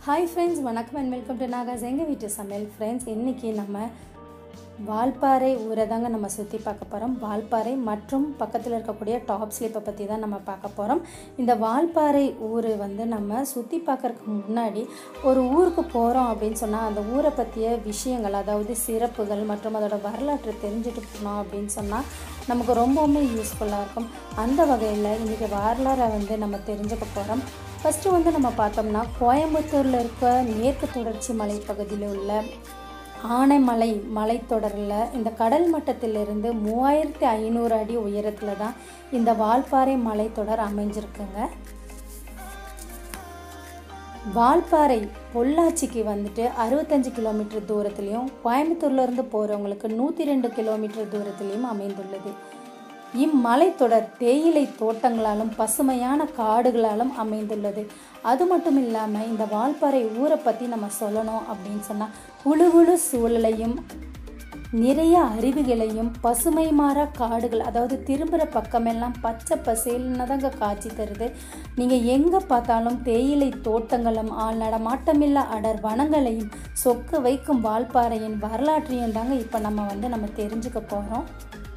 Hi friends வணக்கம் and welcome to Nagas எங்கள் வீட்டு சமையல் ஃப்ரெண்ட்ஸ் இன்றைக்கி நம்ம வால்பாறை ஊரை தாங்க நம்ம சுற்றி பார்க்க போகிறோம் வால்பாறை மற்றும் பக்கத்தில் இருக்கக்கூடிய டாப் ஸ்லிப்பை பற்றி தான் நம்ம பார்க்க போகிறோம் இந்த வால்பாறை ஊர் வந்து நம்ம சுற்றி பார்க்கறதுக்கு முன்னாடி ஒரு ஊருக்கு போகிறோம் அப்படின்னு சொன்னால் அந்த ஊரை பற்றிய விஷயங்கள் அதாவது சிறப்புகள் மற்றும் அதோட வரலாற்றை தெரிஞ்சுட்டு போனோம் அப்படின்னு சொன்னால் நமக்கு ரொம்பவுமே யூஸ்ஃபுல்லாக இருக்கும் அந்த வகையில் இன்றைக்கி வரலாறை வந்து நம்ம தெரிஞ்சுக்க போகிறோம் ஃபஸ்ட்டு வந்து நம்ம பார்த்தோம்னா கோயம்புத்தூரில் இருக்க மேற்கு தொடர்ச்சி மலைப்பகுதியில் உள்ள ஆனைமலை மலைத்தொடரில் இந்த கடல் மட்டத்திலிருந்து மூவாயிரத்தி ஐநூறு அடி உயரத்தில் தான் இந்த வால்பாறை மலைத்தொடர் அமைஞ்சிருக்குங்க வால்பாறை பொள்ளாச்சிக்கு வந்துட்டு அறுபத்தஞ்சு கிலோமீட்டர் தூரத்துலேயும் கோயம்புத்தூர்லேருந்து போகிறவங்களுக்கு நூற்றி ரெண்டு கிலோமீட்டர் தூரத்துலேயும் அமைந்துள்ளது இம்மலைத்தொடர் தேயிலை தோட்டங்களாலும் பசுமையான காடுகளாலும் அமைந்துள்ளது அது மட்டும் இல்லாமல் இந்த வால்பாறை ஊரை பற்றி நம்ம சொல்லணும் அப்படின்னு சொன்னால் உழுகுழு சூழலையும் நிறைய அருவிகளையும் பசுமை மாறா காடுகள் அதாவது திரும்புகிற பக்கமெல்லாம் பச்சை பசேல்னு தாங்க காட்சி தருது நீங்கள் எங்கே பார்த்தாலும் தேயிலை தோட்டங்களும் ஆள் நடமாட்டமில்லா அடர் வனங்களையும் சொக்க வைக்கும் வால்பாறையின் வரலாற்றையும் தாங்க இப்போ நம்ம வந்து நம்ம தெரிஞ்சுக்க போகிறோம்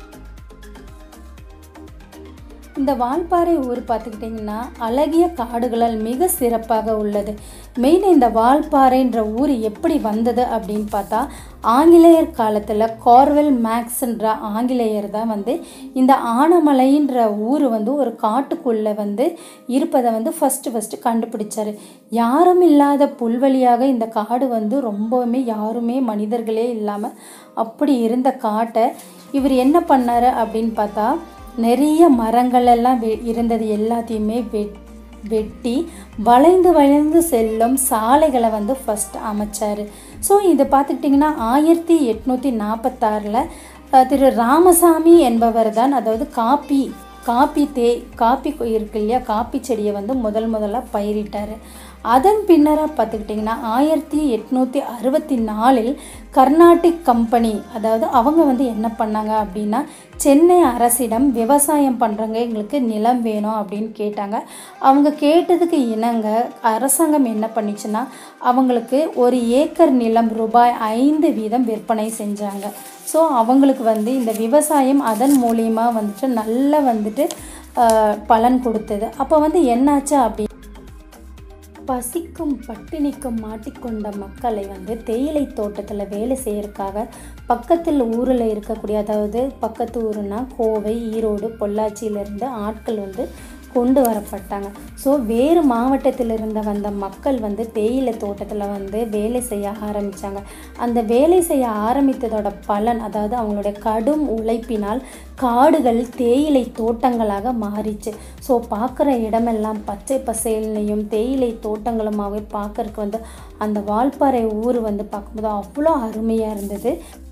இந்த வால்பாறை ஊர் பார்த்துக்கிட்டிங்கன்னா அழகிய காடுகளால் மிக சிறப்பாக உள்ளது மெயின் இந்த வால்பாறைன்ற ஊர் எப்படி வந்தது அப்படின்னு பார்த்தா ஆங்கிலேயர் காலத்தில் கார்வெல் மேக்ஸ்ன்ற ஆங்கிலேயர் தான் வந்து இந்த ஆனமலைன்ற ஊர் வந்து ஒரு காட்டுக்குள்ளே வந்து இருப்பதை வந்து ஃபஸ்ட்டு ஃபஸ்ட்டு கண்டுபிடிச்சாரு யாரும் இல்லாத புல்வெளியாக இந்த காடு வந்து ரொம்பவுமே யாருமே மனிதர்களே இல்லாமல் அப்படி இருந்த காட்டை இவர் என்ன பண்ணார் அப்படின்னு பார்த்தா நிறைய மரங்கள் எல்லாம் வெ- இருந்தது எல்லாத்தையுமே வெட் வெட்டி வளைந்து வளைந்து செல்லும் சாலைகளை வந்து ஃபஸ்ட் அமைச்சார் ஸோ இது பார்த்துக்கிட்டிங்கன்னா ஆயிரத்தி எட்நூற்றி நாற்பத்தாறில் திரு ராமசாமி என்பவர் தான் அதாவது காப்பி காப்பி தே காப்பி கொ- இருக்கு இல்லையா காப்பி செடியை வந்து முதல் முதல்ல பயிரிட்டார் அதன் பின்னராக பார்த்துக்கிட்டிங்கன்னா ஆயிரத்தி எட்நூற்றி அறுபத்தி நாலில் கர்நாடிக் கம்பெனி அதாவது அவங்க வந்து என்ன பண்ணாங்க அப்படின்னா சென்னை அரசிடம் விவசாயம் பண்ணுறவங்க எங்களுக்கு நிலம் வேணும் அப்படின்னு கேட்டாங்க அவங்க கேட்டதுக்கு இணங்க அரசாங்கம் என்ன பண்ணிச்சுன்னா அவங்களுக்கு ஒரு ஏக்கர் நிலம் ரூபாய் ஐந்து வீதம் விற்பனை செஞ்சாங்க ஸோ அவங்களுக்கு வந்து இந்த விவசாயம் அதன் மூலியமா வந்துட்டு நல்ல வந்துட்டு ஆஹ், பலன் கொடுத்தது அப்போ வந்து என்னாச்சு அப்படி பசிக்கும் பட்டினிக்கும் மாட்டிக்கொண்ட மக்களை வந்து தேயிலை தோட்டத்தில் வேலை செய்யறதுக்காக பக்கத்தில் ஊரில் இருக்கக்கூடிய அதாவது பக்கத்து ஊருனா கோவை ஈரோடு பொள்ளாச்சியிலேருந்து ஆட்கள் வந்து கொண்டு வரப்பட்டாங்க ஸோ வேறு மாவட்டத்தில் இருந்த வந்த மக்கள் வந்து தேயிலை தோட்டத்தில் வந்து வேலை செய்ய ஆரம்பித்தாங்க அந்த வேலை செய்ய ஆரம்பித்ததோட பலன் அதாவது அவங்களுடைய கடும் உழைப்பினால் காடுகள் தேயிலை தோட்டங்களாக மாறிச்சு ஸோ பார்க்குற இடமெல்லாம் பச்சை பசேல்னையும் தேயிலை தோட்டங்களுமாகவே பார்க்கறதுக்கு வந்து அந்த வால்பாறை ஊர் வந்து பார்க்கும்போது அவ்வளோ அருமையாக இருந்தது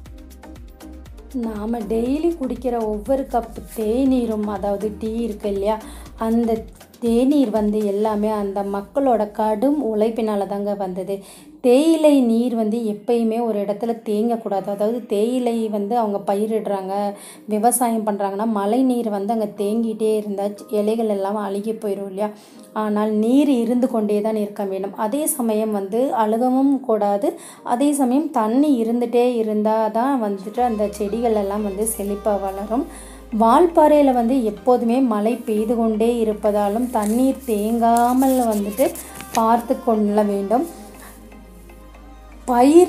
நாம் டெய்லி குடிக்கிற ஒவ்வொரு கப் தேநீரும் அதாவது டீ இருக்கு இல்லையா அந்த தேநீர் வந்து எல்லாமே அந்த மக்களோட கடும் உழைப்பினால தாங்க வந்தது தேயிலை நீர் வந்து எப்பயுமே ஒரு இடத்துல தேங்கக்கூடாது அதாவது தேயிலை வந்து அவங்க பயிரிடுறாங்க விவசாயம் பண்ணுறாங்கன்னா மழை நீர் வந்து அங்கே தேங்கிட்டே இருந்தால் இலைகள் எல்லாம் அழுகி போயிடும் இல்லையா ஆனால் நீர் இருந்து கொண்டே தான் இருக்க வேண்டும் அதே சமயம் வந்து அழுகவும் கூடாது அதே சமயம் தண்ணி இருந்துகிட்டே இருந்தால் தான் வந்துட்டு அந்த செடிகள் எல்லாம் வந்து செழிப்பாக வளரும் வால்பாறையில் வந்து எப்போதுமே மழை பெய்து கொண்டே இருப்பதாலும் தண்ணீர் தேங்காமல் வந்துட்டு பார்த்து கொள்ள வேண்டும் பயிர்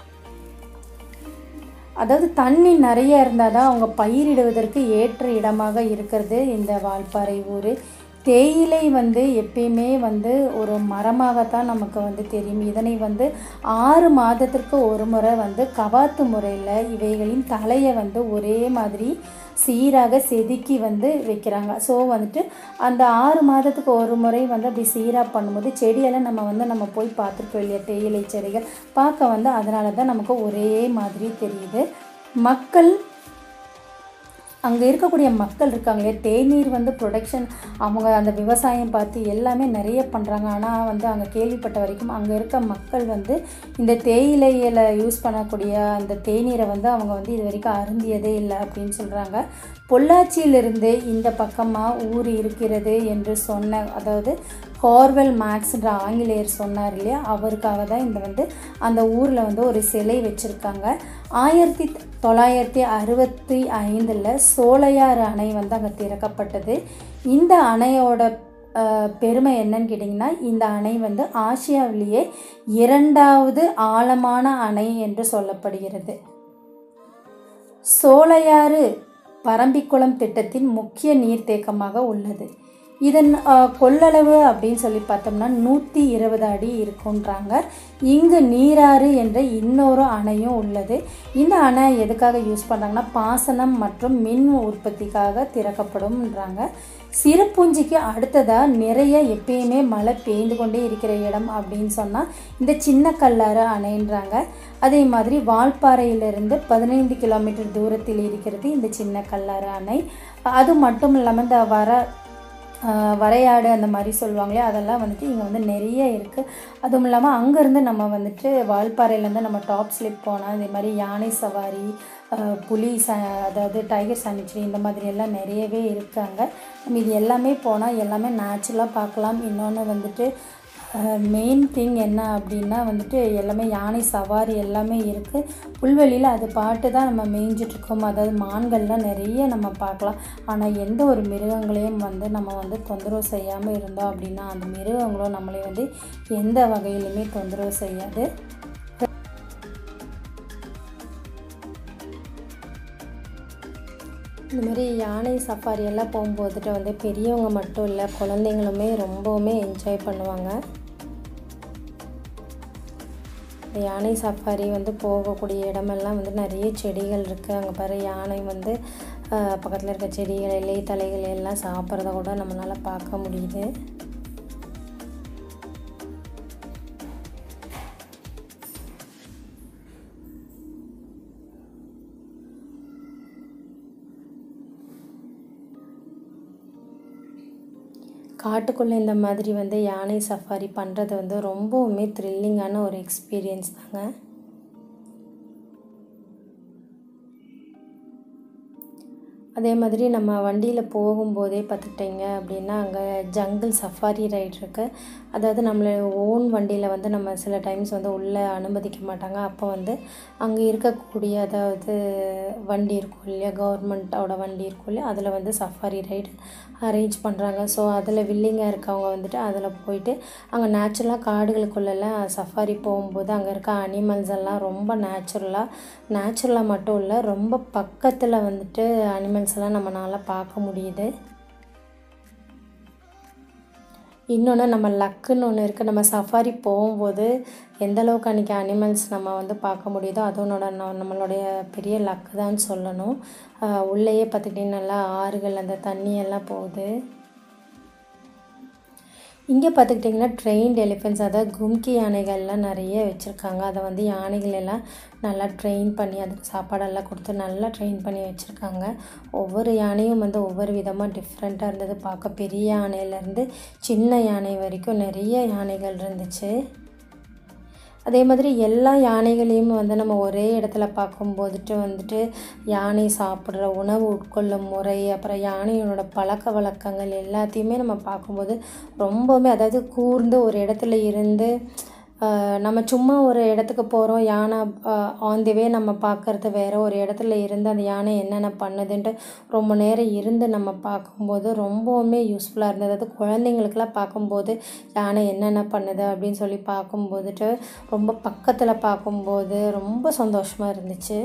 அதாவது தண்ணி நிறைய இருந்தால் தான் அவங்க பயிரிடுவதற்கு ஏற்ற இடமாக இருக்கிறது இந்த வால்பாறை ஊர் தேயிலை வந்து எப்பயுமே வந்து ஒரு மரமாகத்தான் நமக்கு வந்து தெரியும் இதனை வந்து ஆறு மாதத்திற்கு ஒரு முறை வந்து கவாத்து முறையில் இவைகளின் தலையை வந்து ஒரே மாதிரி சீராக செதுக்கி வந்து வைக்கிறாங்க ஸோ வந்துட்டு அந்த ஆறு மாதத்துக்கு ஒரு முறை வந்து அப்படி சீராக பண்ணும்போது செடியெல்லாம் நம்ம வந்து நம்ம போய் பார்த்துருக்கோம் இல்லையா தேயிலை செடிகள் பார்க்க வந்து அதனால தான் நமக்கு ஒரே மாதிரி தெரியுது மக்கள் அங்கே இருக்கக்கூடிய மக்கள் இருக்காங்க இல்லையா தேநீர் வந்து ப்ரொடக்ஷன் அவங்க அந்த விவசாயம் பார்த்து எல்லாமே நிறைய பண்ணுறாங்க ஆனால் வந்து அங்கே கேள்விப்பட்ட வரைக்கும் அங்கே இருக்க மக்கள் வந்து இந்த தேயிலையில் யூஸ் பண்ணக்கூடிய அந்த தேநீரை வந்து அவங்க வந்து இது வரைக்கும் அருந்தியதே இல்லை அப்படின்னு சொல்கிறாங்க பொள்ளாச்சியிலிருந்து இந்த பக்கமாக ஊர் இருக்கிறது என்று சொன்ன அதாவது கார்வெல் மேக்ஸ்ன்ற ஆங்கிலேயர் சொன்னார் இல்லையா அவருக்காக தான் இந்த வந்து அந்த ஊரில் வந்து ஒரு சிலை வச்சுருக்காங்க ஆயிரத்தி தொள்ளாயிரத்தி அறுபத்தி ஐந்தில் சோலையாறு அணை வந்து அங்கே திறக்கப்பட்டது இந்த அணையோட அஹ், பெருமை என்னன்னு கேட்டிங்கன்னா இந்த அணை வந்து ஆசியாவிலேயே இரண்டாவது ஆழமான அணை என்று சொல்லப்படுகிறது சோலையாறு பரம்பிக்குளம் திட்டத்தின் முக்கிய நீர்த்தேக்கமாக உள்ளது இதன் அஹ், கொள்ளளவு அப்படின்னு சொல்லி பார்த்தோம்னா நூற்றி இருபது அடி இருக்குன்றாங்க இங்கு நீராறு என்ற இன்னொரு அணையும் உள்ளது இந்த அணை எதுக்காக யூஸ் பண்ணுறாங்கன்னா பாசனம் மற்றும் மின் உற்பத்திக்காக திறக்கப்படும்ன்றாங்க சிறுபூஞ்சிக்கு அடுத்ததாக நிறைய எப்பயுமே மழை பெய்ந்து கொண்டே இருக்கிற இடம் அப்படின்னு சொன்னால் இந்த சின்ன கல்லாறு அணைன்றாங்க அதே மாதிரி வால்பாறையிலிருந்து பதினைந்து கிலோமீட்டர் தூரத்தில் இருக்கிறது இந்த சின்ன கல்லாறு அணை அது மட்டும் இல்லாமல் இந்த வர ஆஹ் வரையாடு அந்த மாதிரி சொல்லுவாங்களே அதெல்லாம் வந்துட்டு இங்கே வந்து நிறைய இருக்குது அதுவும் இல்லாமல் அங்கேருந்து நம்ம வந்துட்டு வால்பாறையிலேருந்து நம்ம டாப் ஸ்லிப் போனால் இதே மாதிரி யானை சவாரி ஆஹ் புலி ச அதாவது டைகர் சானிச்சரி இந்த மாதிரி எல்லாம் நிறையவே இருக்காங்க நம்ம இது எல்லாமே போனால் எல்லாமே நேச்சுரலாக பார்க்கலாம் இன்னொன்று வந்துட்டு மெயின் திங் என்ன அப்படின்னா வந்துட்டு எல்லாமே யானை சவாரி எல்லாமே இருக்குது புல்வெளியில் அது பாட்டு தான் நம்ம மேய்ஞ்சிட்ருக்கோம் அதாவது மான்கள்லாம் நிறைய நம்ம பார்க்கலாம் ஆனால் எந்த ஒரு மிருகங்களையும் வந்து நம்ம வந்து தொந்தரவு செய்யாமல் இருந்தோம் அப்படின்னா அந்த மிருகங்களும் நம்மளை வந்து எந்த வகையிலுமே தொந்தரவு செய்யாது இந்த மாதிரி யானை சஃபாரி எல்லாம் போகும்போதுட்டு வந்து பெரியவங்க மட்டும் இல்லை குழந்தைங்களுமே ரொம்பவுமே என்ஜாய் பண்ணுவாங்க இந்த யானை சஃபாரி வந்து போகக்கூடிய இடமெல்லாம் வந்து நிறைய செடிகள் இருக்குது அங்கே பாரு யானை வந்து பக்கத்தில் இருக்க செடிகள் இலை தலைகள் எல்லாம் சாப்பிட்றத கூட நம்மளால் பார்க்க முடியுது காட்டுக்குள்ளே இந்த மாதிரி வந்து யானை சஃபாரி பண்ணுறது வந்து ரொம்பவுமே த்ரில்லிங்கான ஒரு எக்ஸ்பீரியன்ஸ் தாங்க அதே மாதிரி நம்ம வண்டியில் போகும்போதே பார்த்துக்கிட்டிங்க அப்படின்னா அங்கே ஜங்கிள் சஃபாரி ரைட் இருக்குது அதாவது நம்மளை ஓன் வண்டியில் வந்து நம்ம சில டைம்ஸ் வந்து உள்ளே அனுமதிக்க மாட்டாங்க அப்போ வந்து அங்கே இருக்கக்கூடிய அதாவது வண்டி இருக்கும் இல்லையா கவர்மெண்ட்டோட வண்டி இருக்கும் இல்லையா அதில் வந்து சஃபாரி ரைடு அரேஞ்ச் பண்ணுறாங்க ஸோ அதில் வில்லிங்காக இருக்கவங்க வந்துட்டு அதில் போயிட்டு அங்கே நேச்சுரலாக காடுகளுக்குள்ளெல்லாம் சஃபாரி போகும்போது அங்கே இருக்க அனிமல்ஸ் எல்லாம் ரொம்ப நேச்சுரலாக நேச்சுரலாக மட்டும் இல்லை ரொம்ப பக்கத்தில் வந்துட்டு அனிமல்ஸ் எல்லாம் நம்மளால் பார்க்க முடியுது இன்னொன்று நம்ம லக்குன்னு ஒன்று இருக்குது நம்ம சஃபாரி போகும்போது எந்த அளவுக்கு அன்றைக்கி அனிமல்ஸ் நம்ம வந்து பார்க்க முடியுதோ அதனோட ந- நம்மளுடைய பெரிய லக்கு தான் சொல்லணும் ஆஹ் உள்ளேயே பார்த்துக்கிட்டிங்கன்னா நல்லா ஆறுகள் அந்த தண்ணி எல்லாம் போகுது இங்கே பார்த்துக்கிட்டிங்கன்னா ட்ரெயின்ட் எலிஃபென்ட்ஸ் அதாவது கும்கி யானைகள்லாம் நிறைய வச்சுருக்காங்க அதை வந்து யானைகள் எல்லாம் நல்லா ட்ரெயின் பண்ணி அதுக்கு சாப்பாடெல்லாம் கொடுத்து நல்லா ட்ரெயின் பண்ணி வச்சுருக்காங்க ஒவ்வொரு யானையும் வந்து ஒவ்வொரு விதமாக டிஃப்ரெண்ட்டாக இருந்தது பார்க்க பெரிய யானையிலேருந்து சின்ன யானை வரைக்கும் நிறைய யானைகள் இருந்துச்சு அதே மாதிரி எல்லா யானைகளையும் வந்து நம்ம ஒரே இடத்துல பார்க்கும்போதுட்டு வந்துட்டு யானை சாப்பிட்ற உணவு உட்கொள்ளும் முறை அப்புறம் யானையோட பழக்க வழக்கங்கள் எல்லாத்தையுமே நம்ம பார்க்கும்போது ரொம்பவுமே அதாவது கூர்ந்து ஒரு இடத்துல இருந்து ஆஹ், நம்ம சும்மா ஒரு இடத்துக்கு போகிறோம் யானை ஆன் தி வே நம்ம பார்க்குறது வேற ஒரு இடத்துல இருந்து அந்த யானை என்னென்ன பண்ணுதுன்ட்டு ரொம்ப நேரம் இருந்து நம்ம பார்க்கும்போது ரொம்பவுமே யூஸ்ஃபுல்லாக இருந்தது அதாவது குழந்தைங்களுக்கெல்லாம் பார்க்கும்போது யானை என்னென்ன பண்ணுது அப்படின்னு சொல்லி பார்க்கும்போதுட்டு ரொம்ப பக்கத்தில் பார்க்கும்போது ரொம்ப சந்தோஷமாக இருந்துச்சு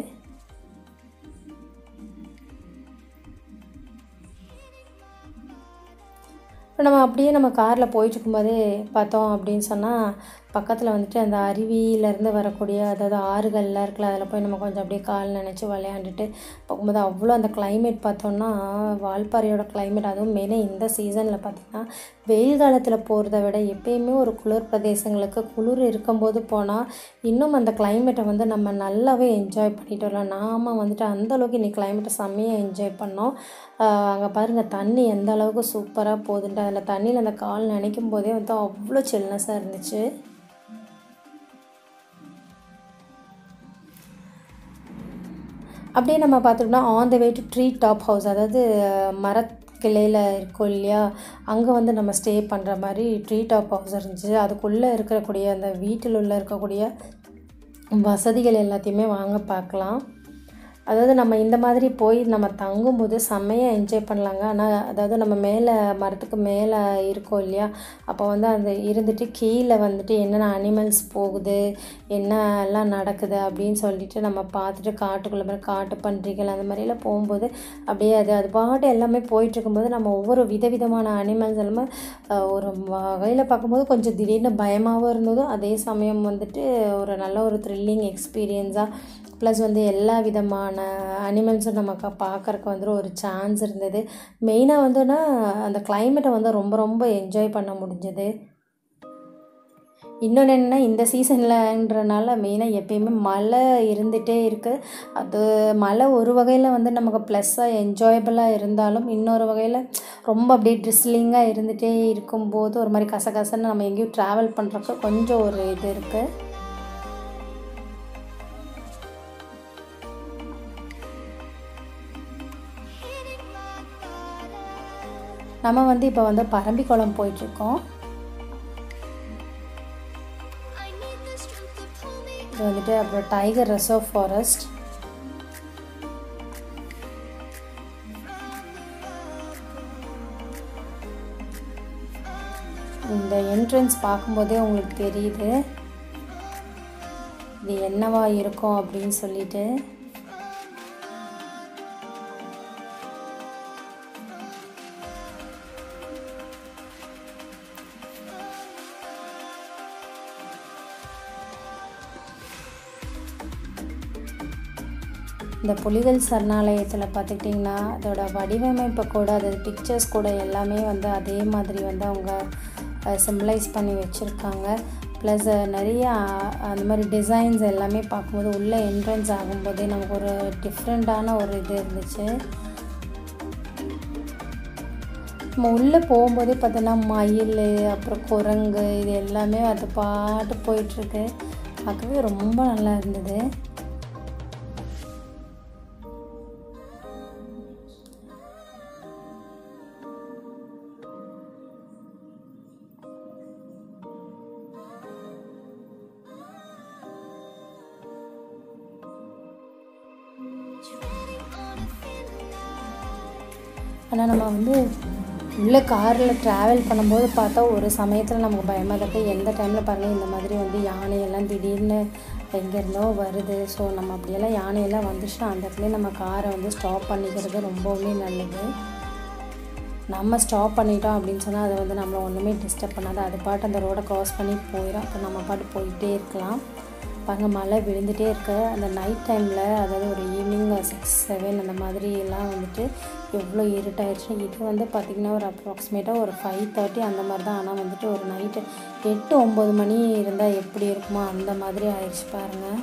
இப்போ நம்ம அப்படியே நம்ம காரில் போயிட்டு இருக்கும்போதே பார்த்தோம் அப்படின்னு சொன்னால் பக்கத்தில் வந்துட்டு அந்த அருவியிலேருந்து வரக்கூடிய அதாவது ஆறுகள்லாம் இருக்குல்ல அதில் போய் நம்ம கொஞ்சம் அப்படியே கால் நினச்சி விளையாண்டுட்டு போகும்போது அவ்வளோ அந்த climate பார்த்தோன்னா வால்பாறையோட climate அதுவும் மெயினாக இந்த சீசனில் பார்த்திங்கன்னா வெயில் காலத்தில் போகிறத விட எப்பயுமே ஒரு குளிர் பிரதேசங்களுக்கு குளிர் இருக்கும்போது போனால் இன்னும் அந்த climate-அ வந்து நம்ம நல்லாவே என்ஜாய் பண்ணிட்டு வரலாம் நாம வந்துட்டு அந்த அளவுக்கு இன்னைக்கு climate-அ செம்மையாக என்ஜாய் பண்ணோம் அங்கே பாருங்கள் தண்ணி எந்த அளவுக்கு சூப்பராக போகுதுன்ட்டு அதில் தண்ணியில் அந்த கால் நினைக்கும் போதே வந்து அவ்வளோ சில்னஸாக இருந்துச்சு அப்படியே நம்ம பார்த்துட்டோம்னா on the way to tree top house அதாவது மர கிளையில் இருக்கும் இல்லையா அங்கே வந்து நம்ம ஸ்டே பண்ணுற மாதிரி ட்ரீ டாப் ஹவுஸ் இருந்துச்சு அதுக்குள்ளே இருக்கக்கூடிய அந்த வீட்டில் உள்ள இருக்கக்கூடிய வசதிகள் எல்லாத்தையுமே வாங்க பார்க்கலாம் அதாவது நம்ம இந்த மாதிரி போய் நம்ம தங்கும்போது செம்மையாக என்ஜாய் பண்ணலாங்க ஆனால் அதாவது நம்ம மேலே மரத்துக்கு மேலே இருக்கோம் இல்லையா அப்போ வந்து அந்த இருந்துட்டு கீழே வந்துட்டு என்னென்ன அனிமல்ஸ் போகுது என்னெல்லாம் நடக்குது அப்படின்னு சொல்லிட்டு நம்ம பார்த்துட்டு காட்டுக்குள்ளே மாதிரி காட்டு பன்றிகள் அந்த மாதிரிலாம் போகும்போது அப்படியே அது அது பாட்டு எல்லாமே போயிட்டு இருக்கும்போது நம்ம ஒவ்வொரு விதவிதமான அனிமல்ஸ் எல்லாமே அஹ், ஒரு வகையில் பார்க்கும்போது கொஞ்சம் திடீர்னு பயமாகவும் இருந்தது அதே சமயம் வந்துட்டு ஒரு நல்ல ஒரு த்ரில்லிங் எக்ஸ்பீரியன்ஸாக ப்ளஸ் வந்து எல்லா விதமான அனிமல்ஸும் நமக்கு பார்க்கறக்கு வந்து ஒரு சான்ஸ் இருந்தது மெயினாக வந்துன்னா அந்த கிளைமேட்டை வந்து ரொம்ப ரொம்ப என்ஜாய் பண்ண முடிஞ்சது இன்னொன்று என்னென்னா இந்த சீசன்லன்றனால மெயினாக எப்பயுமே மழை இருந்துகிட்டே இருக்குது அது மழை ஒரு வகையில் வந்து நமக்கு ப்ளஸ்ஸாக என்ஜாயபிளாக இருந்தாலும் இன்னொரு வகையில் ரொம்ப அப்படியே ட்ரிஸ்லிங்காக இருந்துகிட்டே இருக்கும்போது ஒரு மாதிரி கசகசன்னு நம்ம எங்கேயும் ட்ராவல் பண்ணுறக்கு கொஞ்சம் ஒரு இது இருக்குது நம்ம வந்து இப்போ வந்து பரம்பிக்குளம் போயிட்டுருக்கோம் இது வந்துட்டு அப்புறம் டைகர் ரிசர்வ் ஃபாரஸ்ட் இந்த என்ட்ரன்ஸ் பார்க்கும்போதே உங்களுக்கு தெரியுது இது என்னவா இருக்கும் அப்படின்னு சொல்லிட்டு இந்த புலிகள் சரணாலயத்தில் பார்த்துக்கிட்டிங்கன்னா அதோட வடிவமைப்பு கூட அது பிக்சர்ஸ் கூட எல்லாமே வந்து அதே மாதிரி வந்து அவங்க சிம்பிளைஸ் பண்ணி வச்சுருக்காங்க ப்ளஸ் நிறைய அஹ், அந்த மாதிரி டிசைன்ஸ் எல்லாமே பார்க்கும்போது உள்ளே என்ட்ரன்ஸ் ஆகும்போதே நமக்கு ஒரு டிஃப்ரெண்ட்டான ஒரு இது இருந்துச்சு நம்ம உள்ளே போகும்போதே பார்த்தோன்னா மயில் அப்புறம் குரங்கு இது எல்லாமே அது பாட்டு போயிட்டுருக்கு பார்க்கவே ரொம்ப நல்லா இருந்தது ஆனால் நம்ம வந்து உள்ளே காரில் ட்ராவல் பண்ணும்போது பார்த்தா ஒரு சமயத்தில் நமக்கு பயமாக தான் இருக்குது எந்த டைமில் பாருங்கள் இந்த மாதிரி வந்து யானையெல்லாம் திடீர்னு எங்கேருந்தோ வருது ஸோ நம்ம அப்படியெல்லாம் யானையெல்லாம் வந்துச்சுன்னா அந்த இடத்துல நம்ம காரை வந்து ஸ்டாப் பண்ணிக்கிறது ரொம்பவுமே நல்லது நம்ம ஸ்டாப் பண்ணிட்டோம் அப்படின்னு சொன்னால் அதை வந்து நம்மளை ஒன்றுமே டிஸ்டர்ப் பண்ணாது அது பாட்டு அந்த ரோடை க்ராஸ் பண்ணி போயிடும் அப்போ நம்ம பாட்டு போயிட்டே இருக்கலாம் பாருங்க மழை விழுந்துட்டே இருக்கு அந்த நைட் டைமில் அதாவது ஒரு ஈவினிங் சிக்ஸ் செவன் அந்த மாதிரி எல்லாம் வந்துட்டு எவ்வளோ இருட்டாயிடுச்சு இது வந்து பார்த்திங்கன்னா ஒரு அப்ராக்சிமேட்டாக ஒரு ஃபைவ் தேர்ட்டி அந்த மாதிரி தான் ஆனால் வந்துட்டு ஒரு நைட்டு எட்டு ஒம்பது மணி இருந்தால் எப்படி இருக்குமோ அந்த மாதிரி ஆயிடுச்சு பாருங்கள்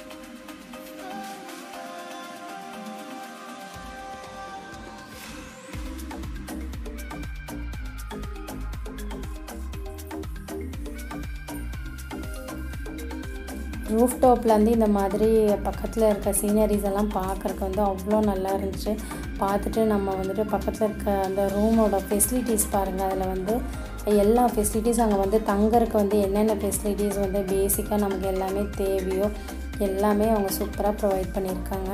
ரூஃப் டாப்லேருந்து இந்த மாதிரி பக்கத்தில் இருக்க சீனரிஸ் எல்லாம் பார்க்குறக்கு வந்து அவ்வளோ நல்லா இருந்துச்சு பார்த்துட்டு நம்ம வந்துட்டு பக்கத்தில் இருக்க அந்த ரூமோட ஃபெசிலிட்டிஸ் பாருங்கள் அதில் வந்து எல்லா ஃபெசிலிட்டிஸ் அங்கே வந்து தங்கறதுக்கு வந்து என்னென்ன ஃபெசிலிட்டிஸ் வந்து பேசிக்காக நமக்கு எல்லாமே தேவையோ எல்லாமே அவங்க சூப்பராக ப்ரொவைட் பண்ணியிருக்காங்க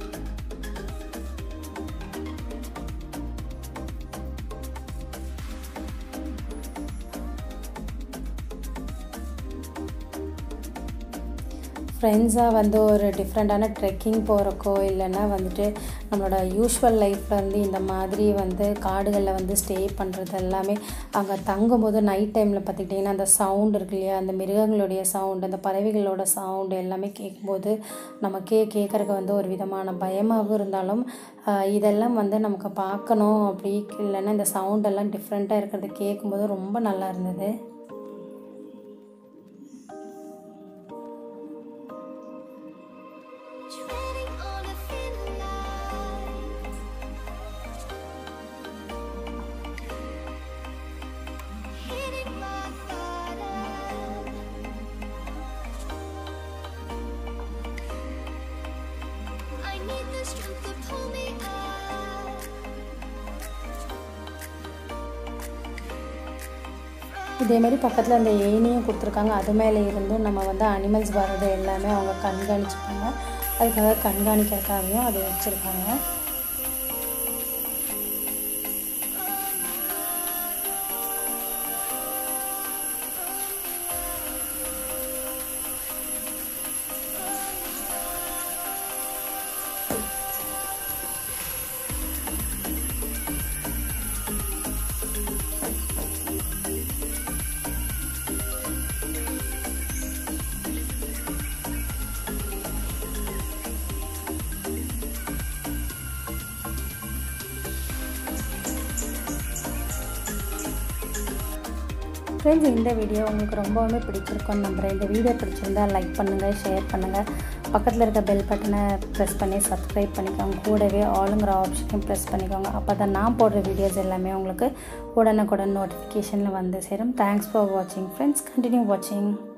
ஃப்ரெண்ட்ஸாக வந்து ஒரு டிஃப்ரெண்ட்டான ட்ரெக்கிங் போகிறக்கோ இல்லைன்னா வந்துட்டு நம்மளோட யூஷுவல் லைஃப்பில் வந்து இந்த மாதிரி வந்து காடுகளில் வந்து ஸ்டே பண்ணுறது எல்லாமே அங்கே தங்கும்போது நைட் டைமில் பார்த்துக்கிட்டிங்கன்னா அந்த சவுண்ட் இருக்கு இல்லையா அந்த மிருகங்களுடைய சவுண்டு அந்த பறவைகளோட சவுண்டு எல்லாமே கேட்கும்போது நமக்கே கேட்குறக்கு வந்து ஒரு விதமான பயமாகவும் இருந்தாலும் ஆஹ், இதெல்லாம் வந்து நமக்கு பார்க்கணும் அப்படி இல்லைன்னா இந்த சவுண்டெல்லாம் டிஃப்ரெண்ட்டாக இருக்கிறது கேட்கும்போது ரொம்ப நல்லா இருந்தது Treading on a thin line. Hitting rock bottom. I need the strength to pull me up. இதே மாதிரி பக்கத்தில் அந்த ஏணியும் கொடுத்துருக்காங்க அது மேலே இருந்தும் நம்ம வந்து அனிமல்ஸ் வர்றது எல்லாமே அவங்க கண்காணிச்சுப்பாங்க அதுக்காக கண்காணிக்கிறதுக்காகவும் அதை வச்சுருக்காங்க ஃப்ரெண்ட்ஸ் இந்த வீடியோ உங்களுக்கு ரொம்பவுமே பிடிச்சிருக்கும்னு நம்புகிறேன் இந்த வீடியோ பிடிச்சிருந்தா லைக் பண்ணுங்கள் ஷேர் பண்ணுங்கள் பக்கத்தில் இருக்க பெல் பட்டனை ப்ரெஸ் பண்ணி சப்ஸ்கிரைப் பண்ணிக்கோங்க கூடவே ஆளுங்கிற ஆப்ஷனையும் ப்ரெஸ் பண்ணிக்கோங்க அப்போ தான் நான் போடுற வீடியோஸ் எல்லாமே உங்களுக்கு உடனுக்குடன் நோட்டிஃபிகேஷனில் வந்து சேரும் தேங்க்ஸ் ஃபார் வாட்சிங் ஃப்ரெண்ட்ஸ் கண்டினியூ வாட்சிங்